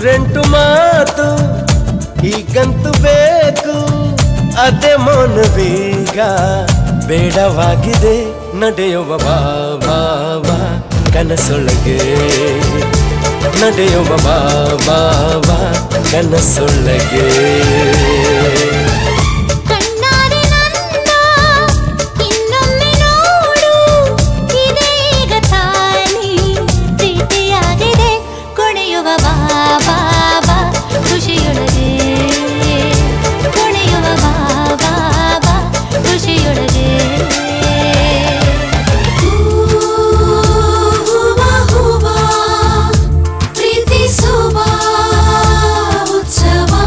ನೂರೆಂಟು ಮಾತು ಈಗಂತೂ ಬೇಕು ಅದೇ ಮೌನವೀಗ ಬೇಡವಾಗಿದೆ ನಡೆಯುವ ಬಾ ಬಾ ಬಾ ಕನಸೊಳಗೆ ನಡೆಯುವ ಬಾ ಬಾ ಬಾ ಕನಸೊಳಗೆ ಕಣ್ಣಾರೆ ನನ್ನ ಇನ್ನೊಮ್ಮೆ ನೋಡು ಇದೀಗ ತಾನೇ ಪ್ರೀತಿಯಾಗಿದೆ ಕೊನೆಯುವ ಬಾ ಬಾ ಬಾ ಖುಷಿಯೊಳಗೆ ಕೊನೆಯುವ ಬಾ ಬಾ ಬಾ ಖುಷಿಯೊಳಗೆ ಹೂವಾ ಹೂವಾ ಪ್ರೀತಿಸುವ ಉತ್ಸವ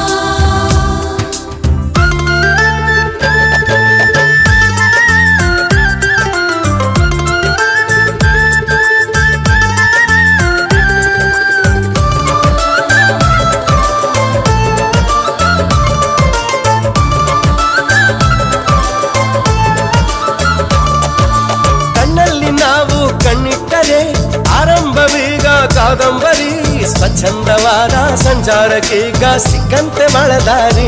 ಕಣ್ಣಲ್ಲಿ ನಾವು ಕಣ್ಣಿಟ್ಟರೆ ಆರಂಭವೀಗ ಕಾದಂಬರಿ ಸ್ವಚ್ಛಂದವಾದ ಸಂಚಾರಕ್ಕೀಗ ಸಿಕ್ಕಂತೆ ಮಳದಾರಿ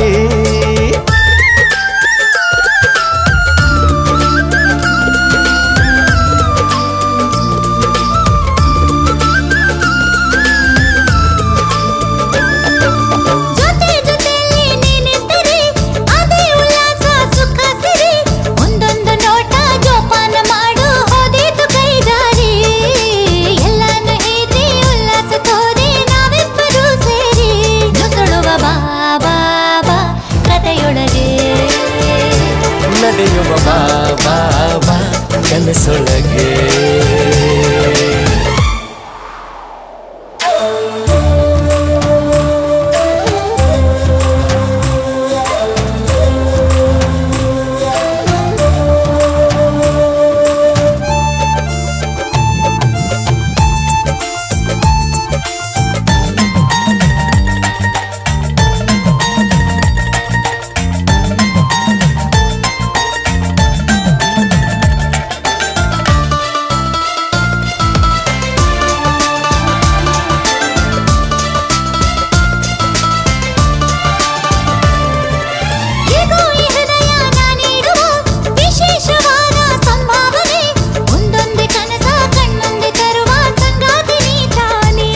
ಜೊತೆ ಜೊತೆಯಲ್ಲಿ ನೀನಿದ್ದರೆ ಅದೇ ಉಲ್ಲಾಸ ಸುಖ ಸಿರಿ ಒಂದೊಂದು ನೋಟ ಜೋಪಾನ ಮಾಡು ಹೋದೀತು ಕೈ ಜಾರಿ ಎಲ್ಲಾನು ಹೀರಿ ಉಲ್ಲಾಸ ತೋರಿ ನಾವಿಬ್ಬರು ಸೇರಿ ನುಸುಳುವ ಬಾ ಬಾ ಬಾ ಕಥೆಯೊಳಗೆ ನಡೆಯುವ ಬಾ ಬಾ ಬಾ ಕನಸೊಳಗೆ ಈಗೋ ಈ ಹೃದಯ ನಾನೀಡುವ ವಿಶೇಷವಾದ ಸಂಭಾವನೆ ಒಂದೊಂದೇ ಕನಸ ಕಣ್ಣೊಂದೆ ತರುವ ಸಂಗಾತಿ ನೀ ತಾನೇ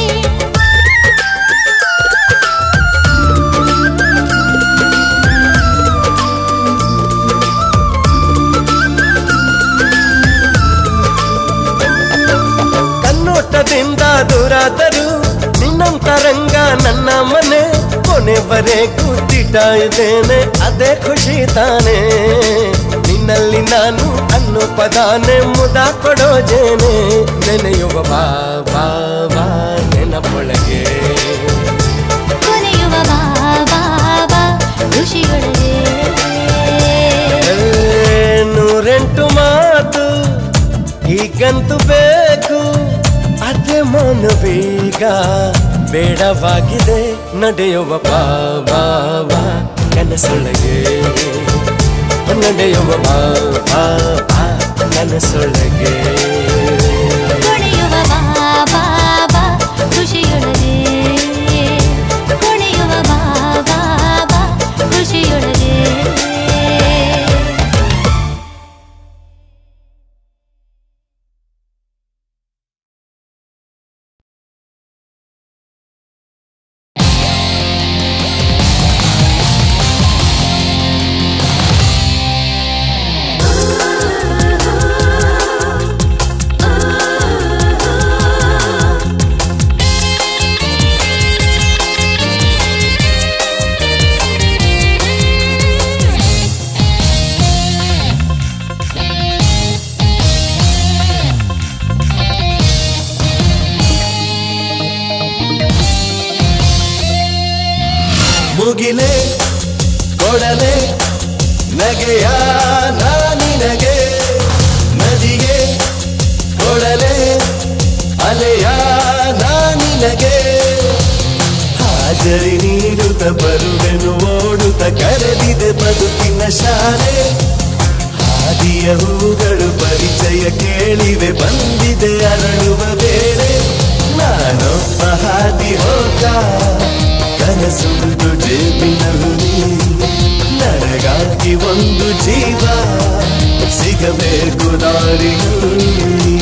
ಕನ್ನೋಟದಿಂದ ದೂರಾದರೂ ನಿನ್ನಂತರಂಗ ನನ್ನ ಮನೆ ಕೊನೆವರೆಗೂ ತಿಟ ಇದ್ದೇನೆ ಅದೇ ಖುಷಿ ತಾನೆ ನಿನ್ನಲ್ಲಿ ನಾನು ಅನ್ನೋ ಪದಾನೆ ಮುದ ಕೊಡೋ ಜೇನೆ ನೆನೆಯುವ ಬಾ ಬಾ ಬಾ ನೆನಪೊಳಗೆ ಕೊನೆಯುವ ಬಾ ಬಾ ಬಾ ಖುಷಿಯೊಳಗೆ ಏ, ನೂರೆಂಟು ಮಾತು ಈಗಂತೂ ಬೇಕು ಅದೇ ಮೌನವೀಗ ಬೇಡವಾಗಿದೆ ನಡೆಯುವ ಬಾ ಬಾ ಬಾ ಕನಸೊಳಗೆ ನಡೆಯುವ ಬಾ ಬಾ ಬಾ ಕನಸೊಳಗೆ ಕೊನೆಯುವ ಬಾ ಬಾ ಬಾ ಖುಷಿಯೊಳಗೆ ಕೊನೆಯುವ ಬಾ ಬಾ ಬಾ ಖುಷಿಯೊಳಗೆ ಮುಗಿಲೆ ಕೊಡಲೆ ನಗೆಯ ನಾನಿನಗೆ ನದಿಗೆ ಕೊಡಲೆ ಅಲೆಯ ನಾನಿನಗೆ ಹಾಜರಿ ನೀಡುತ್ತ ಬರುವೆನು ಓಡುತ್ತ ಕರೆದಿದೆ ಬದುಕಿನ ಶಾಲೆ ಹಾದಿಯ ಹೂಗಳು ಪರಿಚಯ ಕೇಳಿವೆ ಬಂದಿದೆ ಅರಳುವ ಬೇರೆ ನಾ ನಾನೊಬ್ಬ ಹಾದಿ ಹೋಗ ಕನಸುಂಟು ಜೇಬಿನಲ್ಲಿ ನನಗಾಗಿ ಒಂದು ಜೀವ ಸಿಗಬೇಕು ದಾರಿಯಲ್ಲಿ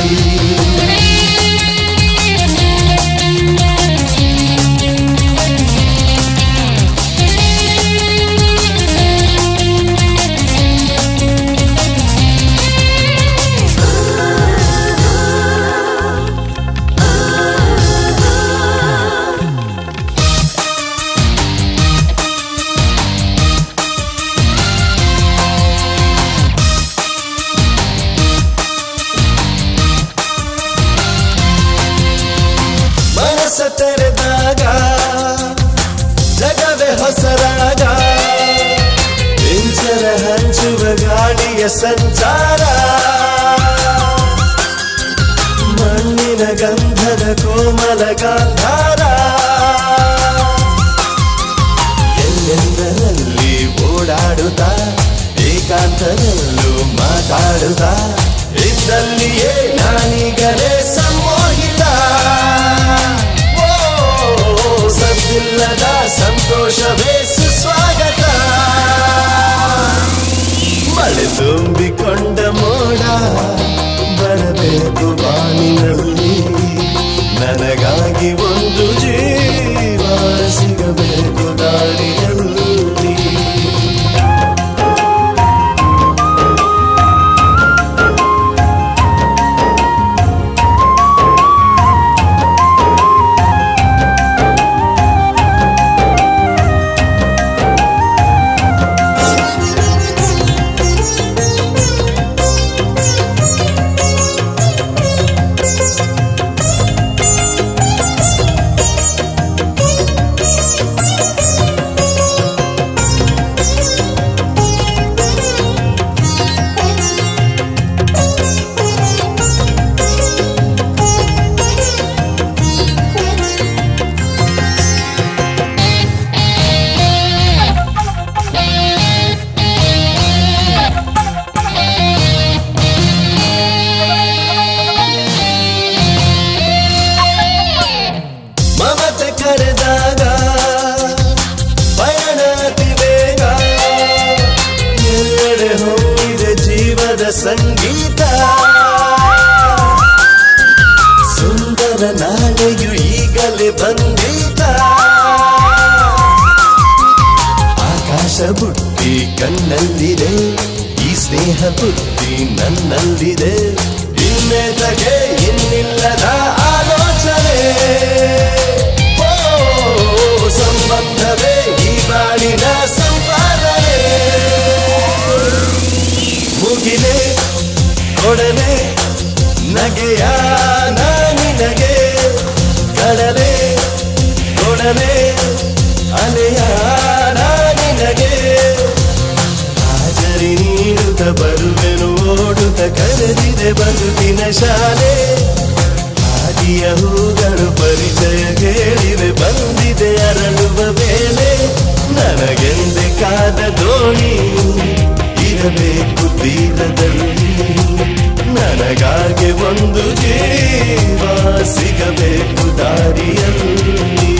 ಮನಸ್ಸ ತೆರೆದಾಗ ಜಗವೇ ಹೊಸರಾಗ ಇಂಚರ ಹಂಚುವ ಗಾಡಿಯ ಸಂಚಾರ ಮಣ್ಣಿನ ಗಂಧದ ಕೋಮಲ ಗಾಂಧಾರ ಎಲ್ಲೆಂದರಲ್ಲಿ ಓಡಾಡುತ್ತಾ ಏಕಾಂತದಲ್ಲೂ ಮಾತಾಡುತ್ತಾ ಇದ್ದಲ್ಲಿಯೇ ನಾನೀಗಲೇ ಸಂಮೋಹಿತ ಓ ಸದ್ದಿಲ್ಲದ ಸಂತೋಷವೇ ಸುಸ್ವಾಗತ ಮಳೆ ತುಂಬಿಕೊಂಡ ಮೋಡ ಬರಬೇಕು ಬಾನಿನಲ್ಲಿ ನನಗಾಗಿ ಒಂದು ಜೀವ ಸಿಗಬೇಕು ದಾರಿಯಲ್ಲಿ ಮಮತೆ ಕರೆದಾಗ ಪಯಣ ಅತಿ ಬೇಗ ಎಲ್ಲೆಡೆ ಹೋಗಿದೆ ಜೀವದ ಸಂಗೀತ ಸುಂದರ ನಾಳೆಯು ಈಗಲೇ ಬಂದೀತ ಆಕಾಶ ಬುಟ್ಟಿ ಕಣ್ಣಲ್ಲಿದೆ ಈ ಸ್ನೇಹ ಬುದ್ಧಿ ನನ್ನಲ್ಲಿದೆ ಇನ್ನೆದಗೆ ಇನ್ನಿಲ್ಲದ ಆಲೋಚನೆ ಓ ಸಂಬಂಧವೇ ಈ ಬಾಳಿನ ಸಂಪಾದನೆ ಮುಗಿಲೆ ಕೊಡಲೆ ನಗೆಯ ನಿನಗೆ ಕಡಲೆ ಕೊಡಲೆ ಅಲೆಯ ನಿನಗೆ ಹಾಜರಿ ನೀಡುತ್ತ ಬರುವೆನು ಓಡುತ್ತ ಕರೆದಿದೆ ಬದುಕಿನ ಶಾಲೆ ಹಾದಿಯ ಹೂಗಳು ಪರಿಚಯ ಕೇಳಿವೆ ಬಂದಿದೆ ಅರಳುವ ವೇಳೆ ನನಗೆಂದೆ ಕಾದ ದೋಣಿ ಇರಬೇಕು ತೀರದಲ್ಲಿ ನನಗಾಗಿ ಒಂದು ಜೀವ ಸಿಗಬೇಕು ದಾರಿಯಲ್ಲಿ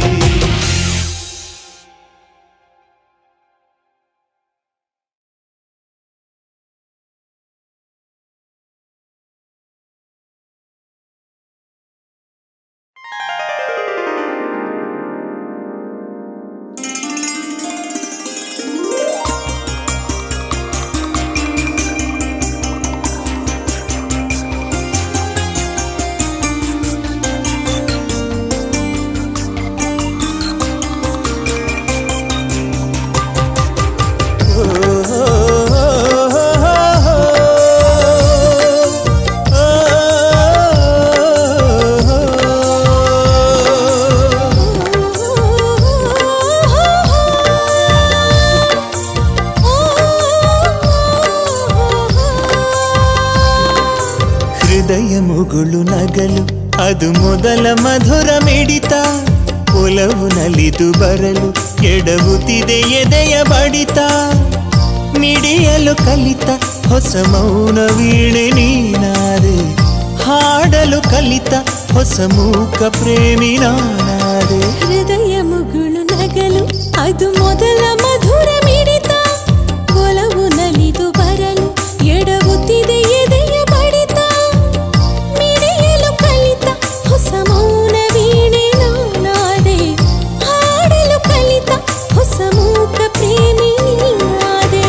ಹೃದಯ ಮುಗುಳು ನಗಲು ಅದು ಮೊದಲ ಮಧುರ ಮಿಡಿತ ಒಲವು ನಲಿದು ಬರಲು ಎಡವುತ್ತಿದೆ ಎದೆಯ ಬಡಿತ ಮಿಡಿಯಲು ಕಲಿತ ಹೊಸ ಮೌನ ವೀಣೆ ನೀನಾದೆ ಹಾಡಲು ಕಲಿತ ಹೊಸ ಮೂಕ ಪ್ರೇಮಿ ನಾನಾದೆ ಹೃದಯ ಮುಗುಳು ನಗಲು ಅದು ಮೊದಲ ಮಧುರ ಮಿಡಿತ ಒಲವು ನಲಿದು ಬರಲು ಎಡವುತ್ತಿದೆ ಎದೆಯ ಬಡಿತ ಮಿಡಿಯಲು ಕಲಿತ ಹೊಸ ಮೌನ ವೀಣೆ ನಾನಾದೆ ಹಾಡಲು ಕಲಿತ ಹೊಸ ಮೂಕ ಪ್ರೇಮಿ ನೀನಾದೆ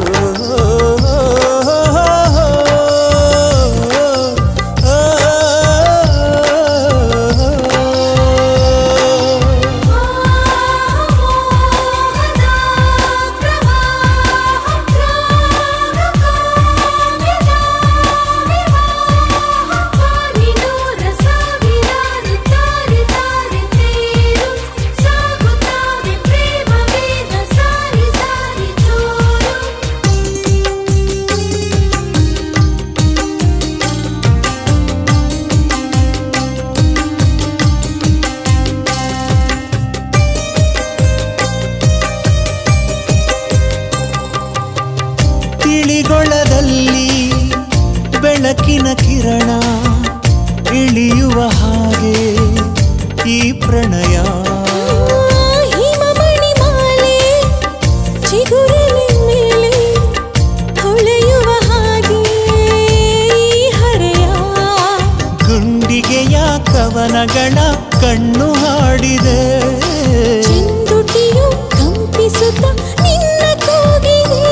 ತಿಳಿಗೊಳದಲ್ಲಿ ಬೆಳಕಿನ ಕಿರಣ ಇಳಿಯುವ ಹಾಗೆ ಈ ಪ್ರಣಯ ಹಿಮಮಣಿ ಮಾಲೆ ಚಿಗುರಲಿ ಮೇಲೆ ಹೊಳೆಯುವ ಹಾಗೆ ಈ ಹರೆಯ ಗುಂಡಿಗೆಯ ಕವನಗಳ ಕಣ್ಣು ಹಾಡಿದೆ ಚೆಂದುಟಿಯು ಕಂಪಿಸುತ್ತ ನಿನ್ನ ಕೂಗಿದೆ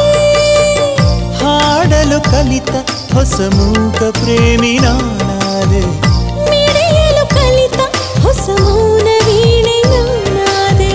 ಹಾಡಲು ಕಲಿತ ಹೊಸ ಮೂಕ ಪ್ರೇಮಿ ನಾನಾದೆ ಮಿಡಿಯಲು ಕಲಿತ ಹೊಸ ಮೌನ ವೀಣೆ ನಾನಾದೆ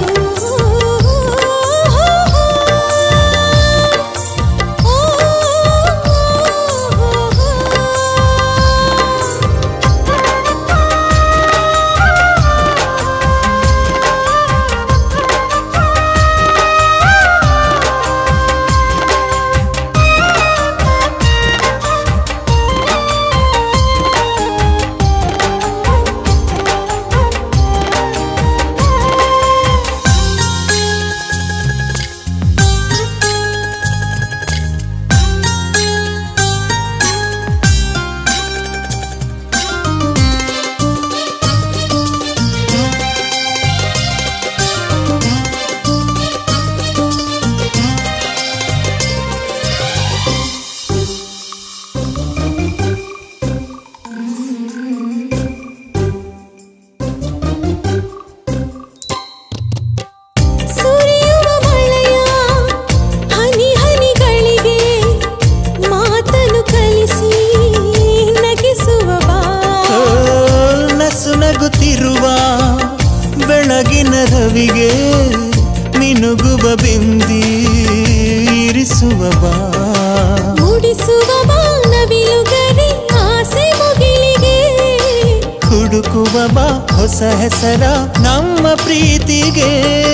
ಸುರಿಯುವ ಮಳೆಯ ಹನಿ ಹನಿಗಳಿಗೆ ಮಾತನು ಕಲಿಸಿ ನಗಿಸುವ ಬಾ ಓ, ನಸು ನಗುತ್ತಿರುವ ಬೆಳಗಿನ ರವಿಗೆ ಮಿನುಗುವ ಬಿಂದಿ ಇರಿಸುವ ಬಾ ಮೂಡಿಸುವ ಬಾನವಿಲುಗರಿ ಆಸೆ ಮುಗಿಲಿಗೆ ಹುಡುಕುವ ಬಾ ಹೊಸ ಹೆಸರ ನಮ್ಮ ಪ್ರೀತಿಗೆ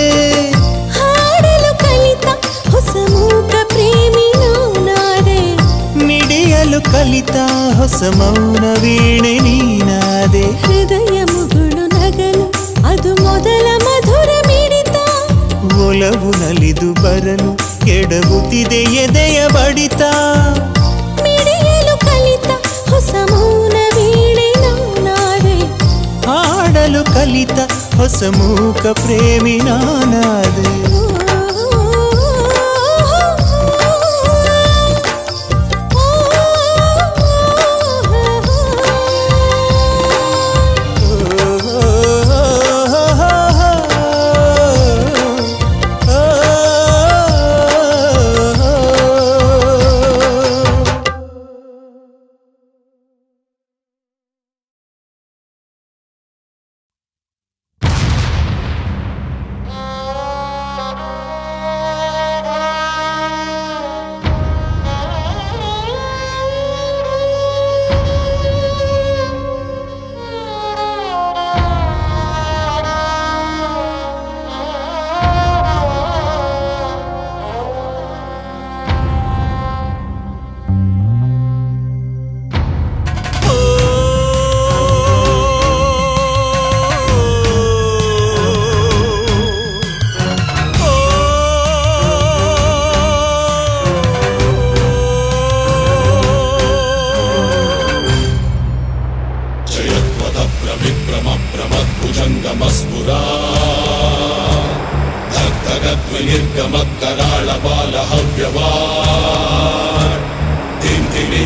ಹಾಡಲು ಕಲಿತ ಹೊಸ ಮೂಕ ಪ್ರೇಮಿ ನಾನಾದೆ ಮಿಡಿಯಲು ಕಲಿತ ಹೊಸ ಮೌನ ವೀಣೆ ನೀನಾದೆ ಹೃದಯ ಮುಗುಳು ನಗಲು ಅದು ಮೊದಲ ಮಧುರ ಮಿಡಿತ ಒಲವು ನಲಿದು ಬರಲು ಎಡಗುತ್ತಿದೆ ಎದೆಯ ಬಡಿತ ಮಿಡಿಯಲು ಕಲಿತ ಹೊಸ ಮೌನ ವೀಣೆ ನಾನಾದೆ ಹಾಡಲು ಕಲಿತ ಹೊಸ ಮೂಕ ಪ್ರೇಮಿ ನಾನಾದೆ ಆ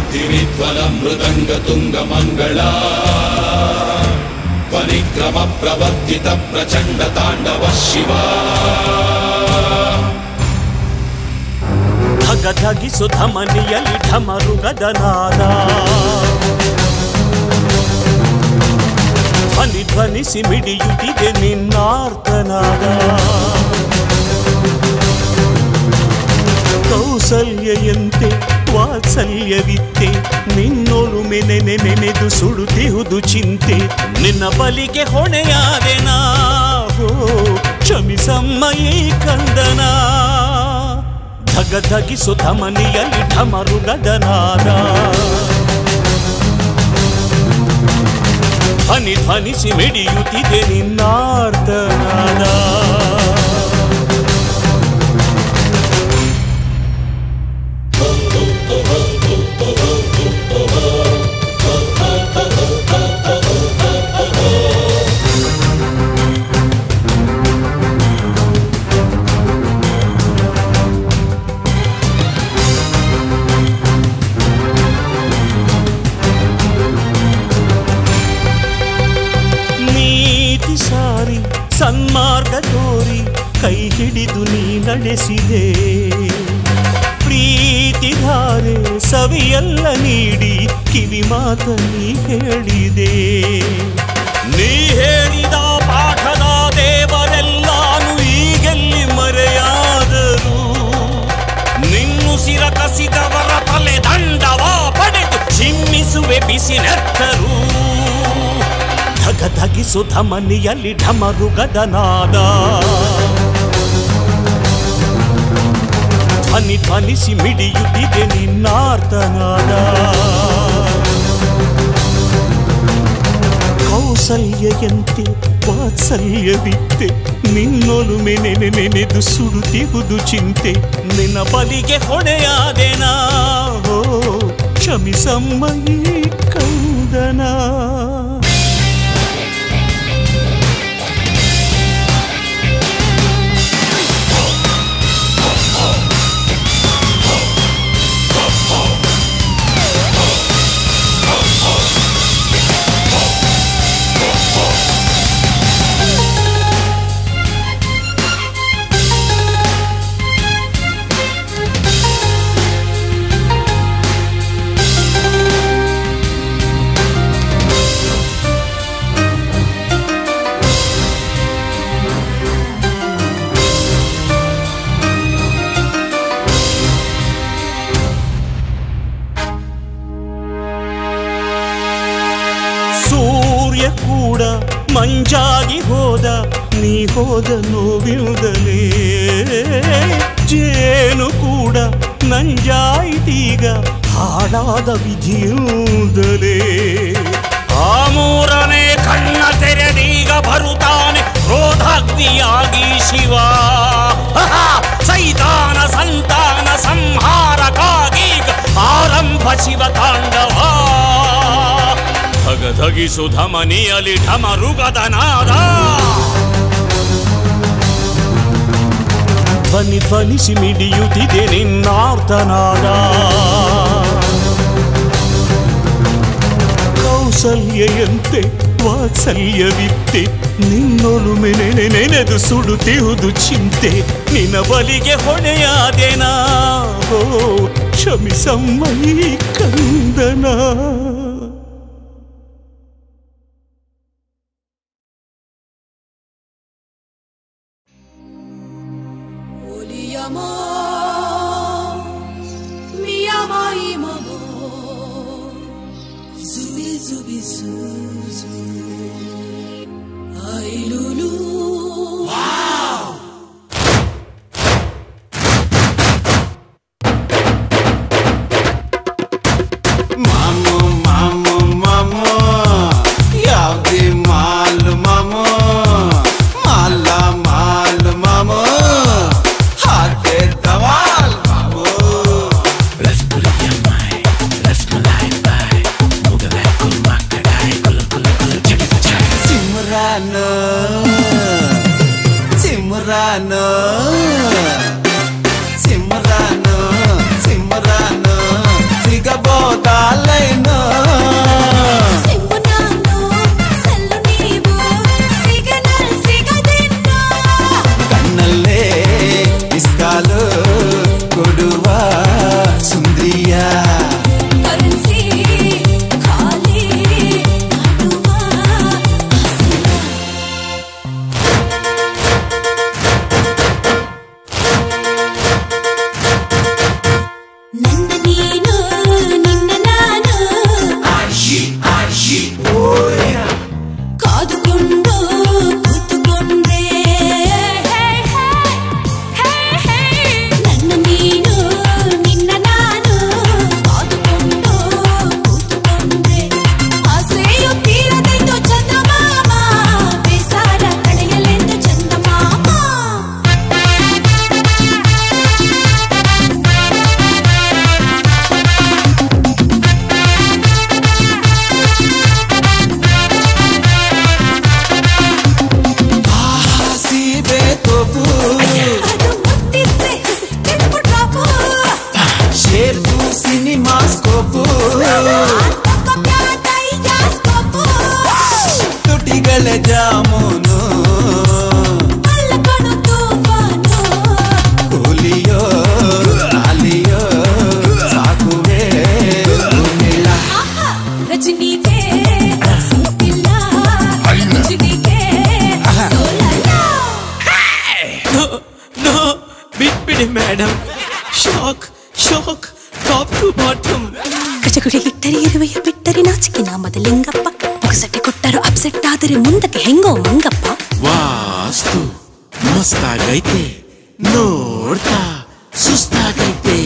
ಸಿದ್ಧಿವಿಧ್ವಲ ಮೃದಂಗ ತುಂಗ ಮಂಗಳ ಪರಿಕ್ರಮ ಪ್ರವರ್ತಿತ ಪ್ರಚಂಡ ತಾಂಡವ ಶಿವ ಧಗಧಗಿಸು ಧಮನಿಯಲಿ ಢಮರುಗದ ನಾದ ಧ್ವನಿ ಧ್ವನಿಸಿ ಮಿಡಿಯುತ್ತಿದೆ ನಿನ್ನಾರ್ತನಾದ ಕೌಸಲ್ಯಂತೆ ವಾತ್ಸಲ್ಯವಿತ್ತೆ ನಿನ್ನೊಲುಮೆ ನೆನೆ ನೆನೆದು ಸುಡುತ್ತಿಹುದು ಚಿಂತೆ ನಿನ್ನ ಬಲಿಗೆ ಹೊಣೆಯಾದೆನಾ ಹೋ ಕ್ಷಮಿಸಮ್ಮ ಈ ಕಂದನ ಧಗಧಗಿಸು ಧಮನಿಯಲ್ಲಿ ಢಮರುಗದನಾದ ಧ್ವನಿ ಧ್ವನಿಸಿ ಮಿಡಿಯುತ್ತಿದೆ ನಿನ್ನಾರ್ತನಾದ ನೀತಿ ಸಾರಿ ಸನ್ಮಾರ್ಗ ತೋರಿ ಕೈ ಹಿಡಿದು ನೀ ನಡೆಸಿದೆ ಪ್ರೀತಿಧಾರೆ ಸವಿಯಲ್ಲ ನೀಡಿ ಕಿವಿ ಮಾತ ನೀ ಹೇಳಿದೆ ನೀ ಹೇಳಿದ ಪಾಠದ ದೇವರೆಲ್ಲಾನು ಈಗೆಲ್ಲಿ ಮರೆಯಾದರು ನಿನ್ನುಸಿರ ಕಸಿದವರ ತಲೆ ದಂಡವ ಪಡೆದು ಚಿಮ್ಮಿಸುವೆ ಬಿಸಿ ನೆತ್ತರು ಧಗಧಗಿಸು ಧಮನಿಯಲ್ಲಿ ಢಮರುಗದ ನಾದ ಧ್ವನಿ ಧ್ವನಿಸಿ ಮಿಡಿಯುತ್ತಿದೆ ನಿನ್ನಾರ್ತನಾದ ಕೌಸಲ್ಯಂತೆ ವಾತ್ಸಲ್ಯವಿತ್ತೆ ನಿನ್ನೊಲುಮೆ ನೆನೆ ನೆನೆದು ಸುಡುತ್ತಿಹುದು ಚಿಂತೆ ನಿನ್ನ ಬಲಿಗೆ ಹೊಣೆಯಾದೆನಾ ಓ ಕ್ಷಮಿಸಮ್ಮ ಈ ಕಂದನ ಸೂರ್ಯ ಕೂಡ ಮಂಜಾಗಿ ಹೋದ ನೀ ಹೋದ ನೋವಿಲ್ದಲೇ ಜೇನು ಕೂಡ ನಂಜಾಯಿತೀಗ ಹಾಳಾದ ವಿಧಿಯುವುದಲೇ ಆ ಮೂರನೇ ಕಣ್ಣ ತೆರೆದೀಗ ಬರುತ್ತಾನೆ ಕ್ರೋಧಾಗ್ನಿಯಾಗಿ ಶಿವ ಆಹಾ! ಸೈತಾನ ಸಂತಾನ ಸಂಹಾರಕ್ಕಾಗೀಗ ಆರಂಭ ಶಿವ ತಾಂಡವ ಧಗಧಗಿಸು ಧಮನಿಯಲಿ ಢಮರುಗದ ನಾದ ಧ್ವನಿ ಧ್ವನಿಸಿ ಮಿಡಿಯುತ್ತಿದೆ ನಿನ್ನಾರ್ತನಾದ ಕೌಸಲ್ಯಂತೆ ವಾತ್ಸಲ್ಯವಿತ್ತೆ ನಿನ್ನೊಲುಮೆ ನೆನೆ ನೆನೆದು ಸುಡುತ್ತಿಹುದು ಚಿಂತೆ ನಿನ್ನ ಬಲಿಗೆ ಹೊಣೆಯಾದೆನಾ ಓ ಕ್ಷಮಿಸಮ್ಮ ಈ ಕಂದನ Mi amor, mi amor, mi amor, zubi zubi zuzu, ay lulu. ಮಾಮು ಮಾಮು ಮಾಮು ಯಾವ್ದಿ ಮಾಲ್ ಮಾಮು ಮಾಲ ಮಾಲ್ ಮಾಮು ಹಾಗೆ ದವಾಲ್ ಮಾಮು ಸಿಮ್ರಾನ್ ಪೂಜೆಗುಡಿಗಿಟ್ಟರೆ ಇರುವೆಯ ಬಿಟ್ಟರೆ ನಾಚಿಕೆ ನಾಮದ ಲಿಂಗಪ್ಪ ಮುಗಸಟ್ಟೆ ಕೊಟ್ಟರು ಅಪ್ಸೆಟ್ ಆದರೆ ಮುಂದಕ್ಕೆ ಹೆಂಗೋ ಮಂಗಪ್ಪ ವಾಸ್ತು ಮಸ್ತಾಗೈತೆ ನೋಡ್ತಾ ಸುಸ್ತಾಗೈತೆ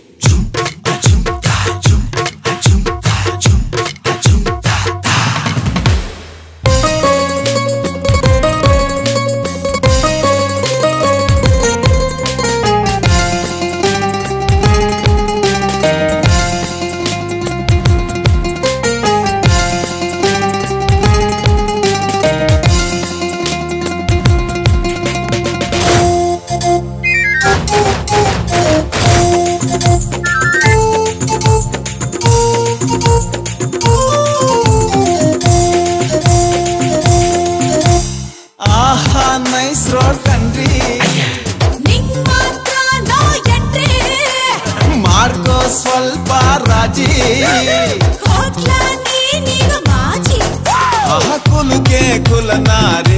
ಆಹಾ ನೈಸ್ ರೋಡ್ ಕಣ್ರಿ ನಿಂಗ್ ಮಾತ್ರ ನೋ ಎಂಟ್ರಿ ಮಾಡ್ಕೋ ಸ್ವಲ್ಪ ರಾಜಿ ಹೋಗ್ಲಾ ನೀನೀಗ ಮಾಜಿ ಆಹ ಕುಲುಕೆ ಕುಲನಾರಿ